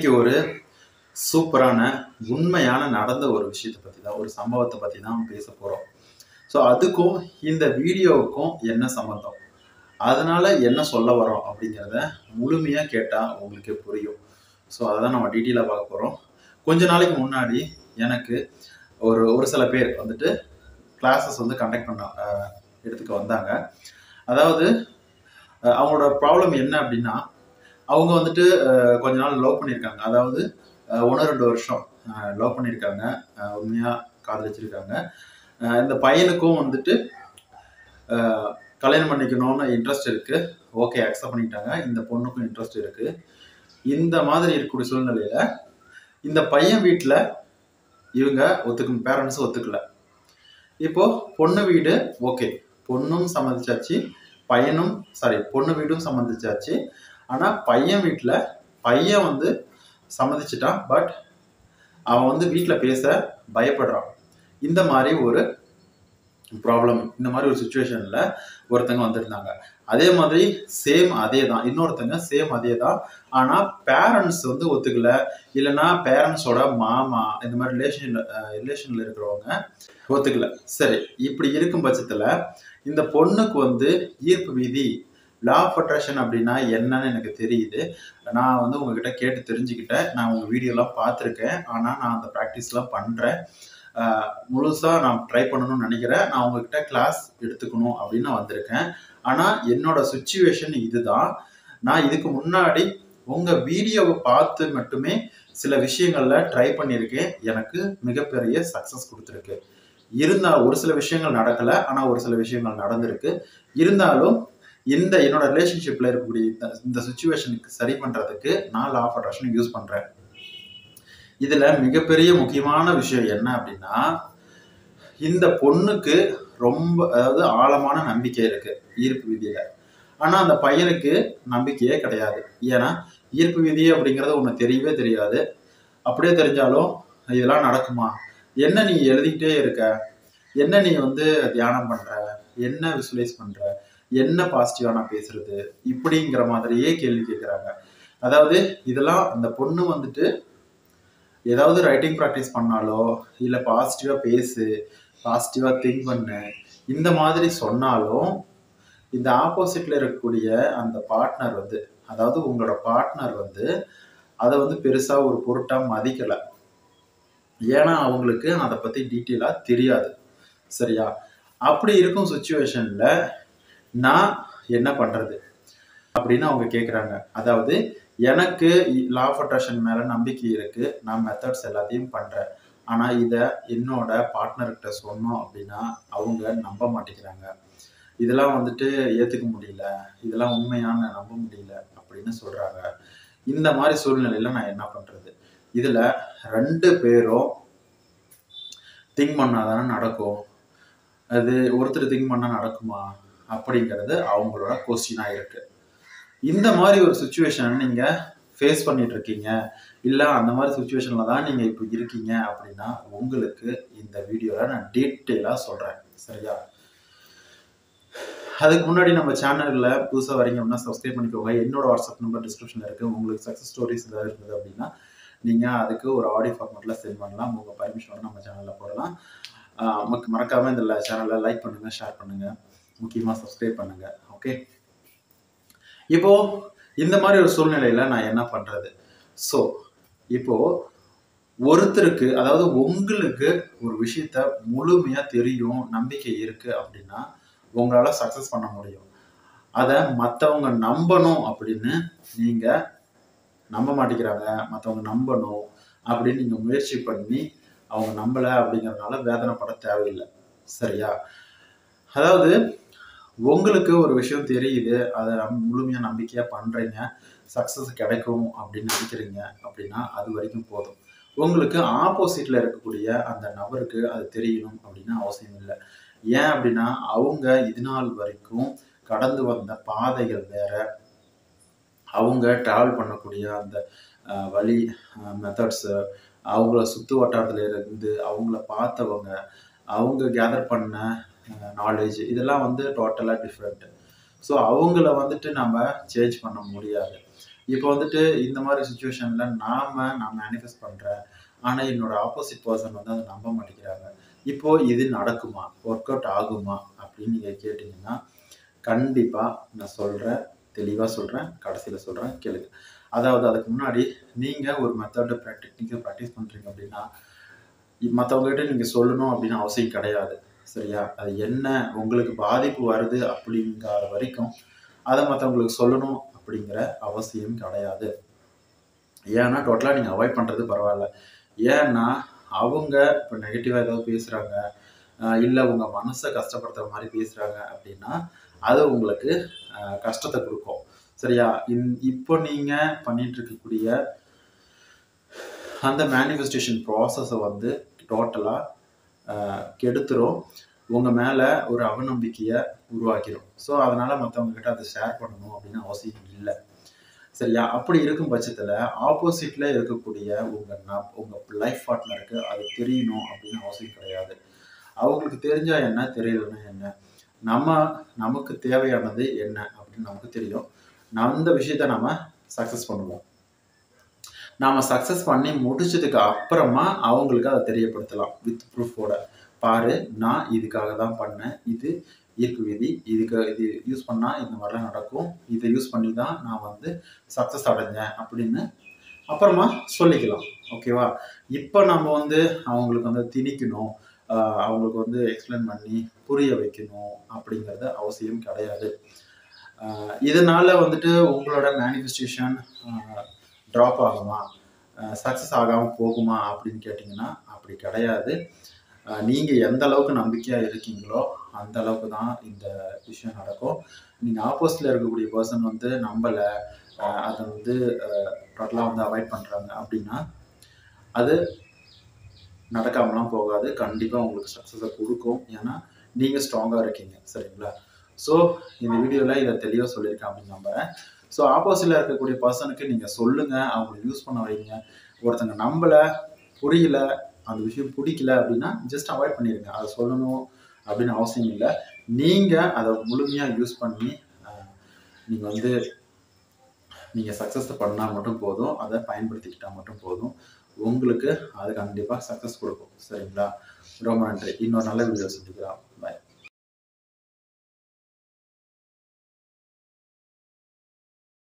இன்னைக்கு ஒரு சூப்பரான உண்மையான நடந்த ஒரு விஷயத்தை பற்றி தான் ஒரு சம்பவத்தை பற்றி தான் பேச போகிறோம் ஸோ அதுக்கும் இந்த வீடியோவுக்கும் என்ன சம்மந்தம் அதனால என்ன சொல்ல வரோம் அப்படிங்கிறத முழுமையாக கேட்டால் உங்களுக்கே புரியும் ஸோ அதை தான் நம்ம டீட்டெயிலாக பார்க்க போகிறோம் கொஞ்ச நாளைக்கு முன்னாடி எனக்கு ஒரு ஒரு சில பேர் வந்துட்டு கிளாஸஸ் வந்து கண்டக்ட் பண்ண அஹ், எடுத்துக்க வந்தாங்க அதாவது அஹ், அவங்களோட ப்ராப்ளம் என்ன அப்படின்னா அவங்க வந்துட்டு அஹ், கொஞ்ச நாள் லவ் பண்ணியிருக்காங்க அதாவது அஹ், ஒன்று ரெண்டு வருஷம் லவ் பண்ணியிருக்காங்க அஹ், உண்மையா காதலிச்சிருக்காங்க அஹ், இந்த பையனுக்கும் வந்துட்டு அஹ், கல்யாணம் பண்ணிக்கணும்னு இன்ட்ரெஸ்ட் இருக்கு ஓகே அக்செப்ட் பண்ணிட்டாங்க இந்த பொண்ணுக்கும் இன்ட்ரெஸ்ட் இருக்கு இந்த மாதிரி இருக்கக்கூடிய சூழ்நிலையில இந்த பையன் வீட்டில் இவங்க ஒத்துக்கும் பேரண்ட்ஸ் ஒத்துக்கல இப்போ பொண்ணு வீடு ஓகே பொண்ணும் சம்மதிச்சாச்சு பையனும் சாரி பொண்ணு வீடும் சம்மதிச்சாச்சு ஆனா பையன் வீட்டில் பையன் வந்து சம்மதிச்சிட்டான் பட் அவன் வந்து வீட்டில் பேச பயப்படுறான் இந்த மாதிரி ஒரு ப்ராப்ளம் இந்த மாதிரி ஒரு சுச்சுவேஷனில் ஒருத்தங்க வந்திருந்தாங்க அதே மாதிரி சேம் அதே தான் இன்னொருத்தங்க சேம் அதே தான் ஆனால் பேரண்ட்ஸ் வந்து ஒத்துக்கல இல்லைன்னா பேரண்ட்ஸோட மாமா இந்த மாதிரி ரிலேஷன் ரிலேஷனில் இருக்கிறவங்க ஒத்துக்கல சரி இப்படி இருக்கும் பட்சத்தில் இந்த பொண்ணுக்கு வந்து ஈர்ப்பு விதி லா ஆஃப் அட்ராக்ஷன் அப்படின்னா என்னன்னு எனக்கு தெரியுது நான் வந்து உங்ககிட்ட கேட்டு தெரிஞ்சுக்கிட்டேன் நான் உங்கள் வீடியோலாம் பார்த்துருக்கேன் ஆனால் நான் அந்த ப்ராக்டிஸ்லாம் பண்ணுறேன் முழுசாக நான் ட்ரை பண்ணணும்னு நினைக்கிறேன் நான் உங்ககிட்ட கிளாஸ் எடுத்துக்கணும் அப்படின்னு நான் வந்திருக்கேன் ஆனால் என்னோட சுச்சுவேஷன் இதுதான் நான் இதுக்கு முன்னாடி உங்கள் வீடியோவை பார்த்து மட்டுமே சில விஷயங்கள்ல ட்ரை பண்ணியிருக்கேன் எனக்கு மிகப்பெரிய சக்ஸஸ் கொடுத்துருக்கு இருந்தால் ஒரு சில விஷயங்கள் நடக்கலை ஆனால் ஒரு சில விஷயங்கள் நடந்திருக்கு இருந்தாலும் இந்த என்னோட ரிலேஷன்ஷிப்பில் இருக்கக்கூடிய இந்த இந்த சுச்சுவேஷனுக்கு சரி பண்ணுறதுக்கு நான் லா ஆஃப் அட்ராக்ஷன் யூஸ் பண்ணுறேன் இதில் மிகப்பெரிய முக்கியமான விஷயம் என்ன அப்படின்னா இந்த பொண்ணுக்கு ரொம்ப அதாவது ஆழமான நம்பிக்கை இருக்கு ஈர்ப்பு விதியில ஆனா அந்த பையனுக்கு நம்பிக்கையே கிடையாது ஏன்னா ஈர்ப்பு விதி அப்படிங்கிறது ஒன்று தெரியவே தெரியாது அப்படியே தெரிஞ்சாலும் இதெல்லாம் நடக்குமா என்ன நீ எழுதிக்கிட்டே இருக்க என்ன நீ வந்து தியானம் பண்ற என்ன விசுவலைஸ் பண்ற என்ன பாசிட்டிவா நான் பேசுறது இப்படிங்கிற மாதிரியே கேள்வி கேட்குறாங்க அதாவது இதெல்லாம் அந்த பொண்ணு வந்துட்டு ஏதாவது ரைட்டிங் ப்ராக்டிஸ் பண்ணாலோ இல்லை பாசிட்டிவாக பேசு பாசிட்டிவாக திங்க் பண்ணு இந்த மாதிரி சொன்னாலும் இந்த ஆப்போசிட்ல இருக்கக்கூடிய அந்த பார்ட்னர் வந்து அதாவது உங்களோட பார்ட்னர் வந்து அதை வந்து பெருசாக ஒரு பொருட்டாக மதிக்கலை ஏன்னா அவங்களுக்கு அதை பற்றி டீட்டெயிலாக தெரியாது சரியா அப்படி இருக்கும் சுச்சுவேஷனில் நான் என்ன பண்ணுறது அப்படின்னு அவங்க கேட்குறாங்க அதாவது எனக்கு லா ஆஃப் அட்ராக்ஷன் மேலே நம்பிக்கை இருக்குது நான் மெத்தட்ஸ் எல்லாத்தையும் பண்ணுறேன் ஆனால் இதை என்னோட பார்ட்னர்கிட்ட சொன்னோம் அப்படின்னா அவங்க நம்ப மாட்டேங்கிறாங்க இதெல்லாம் வந்துட்டு ஏற்றுக்க முடியல இதெல்லாம் உண்மையான நம்ப முடியல அப்படின்னு சொல்கிறாங்க இந்த மாதிரி சூழ்நிலையில் நான் என்ன பண்ணுறது இதில் ரெண்டு பேரும் திங்க் பண்ணால் தானே நடக்கும் அது ஒருத்தர் திங்க் பண்ணால் நடக்குமா அப்படிங்கிறது அவங்களோட கொஸ்டினாக இருக்குது இந்த மாதிரி ஒரு சுச்சுவேஷன் நீங்கள் ஃபேஸ் பண்ணிட்டு இருக்கீங்க இல்லை அந்த மாதிரி சுச்சுவேஷனில் தான் நீங்கள் இப்போ இருக்கீங்க அப்படின்னா உங்களுக்கு இந்த வீடியோவில் நான் டீட்டெயிலாக சொல்கிறேன் சரியா அதுக்கு முன்னாடி நம்ம சேனலில் புதுசாக வரீங்க அப்படின்னா சப்ஸ்கிரைப் பண்ணிக்கோங்க என்னோட வாட்ஸ்அப் நம்பர் டிஸ்கிரிப்ஷனில் இருக்குது உங்களுக்கு சக்ஸஸ் ஸ்டோரிஸ் ஏதாவது இருக்குது அப்படின்னா நீங்கள் அதுக்கு ஒரு ஆடியோ ஃபார்மேட்டில் சென்ட் பண்ணலாம் உங்கள் பர்மிஷனோட நம்ம சேனலில் போடலாம் ஆஹ் மக்க- மறக்காம இந்த சேனலை லைக் பண்ணுங்கள் ஷேர் பண்ணுங்கள் முக்கியமாக சப்ஸ்கிரைப் பண்ணுங்கள் ஓகே இப்போ இந்த மாதிரி ஒரு சூழ்நிலையில நான் என்ன பண்றது ஸோ இப்போ ஒருத்தருக்கு அதாவது உங்களுக்கு ஒரு விஷயத்த முழுமையா தெரியும் நம்பிக்கை இருக்கு அப்படின்னா உங்களால சக்சஸ் பண்ண முடியும் அதை மற்றவங்க நம்பணும் அப்படின்னு நீங்க நம்ப மாட்டேங்கிறாங்க மற்றவங்க நம்பணும் அப்படின்னு நீங்க முயற்சி பண்ணி அவங்க நம்பல அப்படிங்கறதுனால வேதனைப்பட தேவையில்லை சரியா அதாவது உங்களுக்கு ஒரு விஷயம் தெரியுது அதை நம் முழுமையாக நம்பிக்கையாக பண்ணுறீங்க சக்ஸஸ் கிடைக்கும் அப்படின்னு நினைக்கிறீங்க அப்படின்னா அது வரைக்கும் போதும் உங்களுக்கு ஆப்போசிட்டில் இருக்கக்கூடிய அந்த நபருக்கு அது தெரியணும் அப்படின்னு அவசியம் இல்லை ஏன் அப்படின்னா அவங்க இது நாள் வரைக்கும் கடந்து வந்த பாதைகள் வேற அவங்க ட்ராவல் பண்ணக்கூடிய அந்த அஹ், வழி மெத்தட்ஸு அவங்கள சுற்று வட்டாரத்தில் இருந்து அவங்கள பார்த்தவங்க அவங்க கேதர் பண்ண நாலேஜ் இதெல்லாம் வந்து டோட்டலாக டிஃப்ரெண்ட்டு ஸோ அவங்கள வந்துட்டு நம்ம சேஞ்ச் பண்ண முடியாது இப்போ வந்துட்டு இந்த மாதிரி சுச்சுவேஷன்ல நாம நான் மேனிஃபெஸ்ட் பண்றேன் ஆனா என்னோட ஆப்போசிட் பர்சன் வந்து அதை நம்ப மாட்டேங்கிறாங்க இப்போ இது நடக்குமா ஒர்க் அவுட் ஆகுமா அப்படின்னு நீங்க கேட்டீங்கன்னா கண்டிப்பா நான் சொல்றேன் தெளிவா சொல்றேன் கடைசியில சொல்றேன் கேளுங்க அதாவது அதுக்கு முன்னாடி நீங்க ஒரு மெத்தட டெக்னிக்கை ப்ராக்டிஸ் பண்றீங்க அப்படின்னா மற்றவங்ககிட்ட நீங்க சொல்லணும் அப்படின்னு அவசியம் கிடையாது சரியா அது என்ன உங்களுக்கு பாதிப்பு வருது அப்படிங்கிற வரைக்கும் அதை மற்றவங்களுக்கு சொல்லணும் அப்படிங்கிற அவசியம் கிடையாது ஏன்னா டோட்டலாக நீங்கள் அவாய்ட் பண்ணுறது பரவாயில்ல ஏன்னா அவங்க இப்போ நெகட்டிவாக ஏதாவது பேசுகிறாங்க இல்லை உங்கள் மனசை கஷ்டப்படுத்துகிற மாதிரி பேசுகிறாங்க அப்படின்னா அது உங்களுக்கு ஆஹ், கஷ்டத்தை கொடுக்கும் சரியா இந் இப்போ நீங்கள் பண்ணிட்டு இருக்கக்கூடிய அந்த மேனிஃபெஸ்டேஷன் ப்ராசஸை வந்து டோட்டலாக கெடுத்துரும் உங்கள் மேலே ஒரு அவநம்பிக்கையை உருவாக்கிடும் ஸோ அதனால் மற்றவங்க கிட்ட அதை ஷேர் பண்ணணும் அப்படின்னு அவசியம் இல்லை சரியா அப்படி இருக்கும் பட்சத்தில் ஆப்போசிட்டில் இருக்கக்கூடிய உங்கள் ந உங்கள் லைஃப் பார்ட்னருக்கு அது தெரியணும் அப்படின்னு அவசியம் கிடையாது அவங்களுக்கு தெரிஞ்சா என்ன தெரியலன்னா என்ன நம்ம நமக்கு தேவையானது என்ன அப்படின்னு நமக்கு தெரியும் அந்த விஷயத்த நம்ம சக்ஸஸ் பண்ணுவோம் நாம சக்ஸஸ் பண்ணி முடிச்சதுக்கு அப்புறமா அவங்களுக்கு அதை தெரியப்படுத்தலாம் வித் ப்ரூஃபோட பாரு நான் இதுக்காக தான் பண்ணேன் இது ஈர்ப்பு விதி இதுக்கு இது யூஸ் பண்ணால் இந்த மாதிரிலாம் நடக்கும் இதை யூஸ் பண்ணி தான் நான் வந்து சக்ஸஸ் அடைஞ்சேன் அப்படின்னு அப்புறமா சொல்லிக்கலாம் ஓகேவா இப்போ நம்ம வந்து அவங்களுக்கு வந்து திணிக்கணும் ஆஹ் அவங்களுக்கு வந்து எக்ஸ்பிளைன் பண்ணி புரிய வைக்கணும் அப்படிங்கிறது அவசியம் கிடையாது ஆஹ் இதனால வந்துட்டு உங்களோட மேனிஃபெஸ்டேஷன் ட்ராப் ஆகுமா சக்ஸஸ் ஆகாமல் போகுமா அப்படின்னு கேட்டிங்கன்னா அப்படி கிடையாது ஆஹ் நீங்க எந்த அளவுக்கு நம்பிக்கையா இருக்கீங்களோ அந்த அளவுக்கு தான் இந்த விஷயம் நடக்கும் நீங்க ஆப்போசிட்ல இருக்கக்கூடிய பர்சன் வந்து நம்பல ஆஹ் அதை வந்து டோட்டலாக வந்து அவாய்ட் பண்றாங்க அப்படின்னா அது நடக்காமலாம் போகாது கண்டிப்பா உங்களுக்கு சக்ஸஸை கொடுக்கும் ஏன்னா நீங்க ஸ்ட்ராங்கா இருக்கீங்க சரிங்களா ஸோ இந்த வீடியோல இதை தெளிவாக சொல்லியிருக்கேன் அப்படின்னு நம்புறேன் ஸோ ஆப்போசிட்ல இருக்கக்கூடிய பர்சனுக்கு நீங்க சொல்லுங்க அவங்களை யூஸ் பண்ண வைங்க ஒருத்தங்க நம்பல புரியல அந்த விஷயம் பிடிக்கல அப்படின்னா ஜஸ்ட் அவாய்ட் பண்ணிடுங்க அதை சொல்லணும் அப்படின்னு அவசியம் இல்லை நீங்கள் அதை முழுமையாக யூஸ் பண்ணி நீங்கள் வந்து நீங்கள் சக்ஸஸ் பண்ணால் மட்டும் போதும் அதை பயன்படுத்திக்கிட்டால் மட்டும் போதும் உங்களுக்கு அது கண்டிப்பாக சக்ஸஸ் கொடுக்கும் சரிங்களா ரொம்ப நன்றி இன்னொரு நல்ல வீடியோ சந்திக்கலாம் பாய்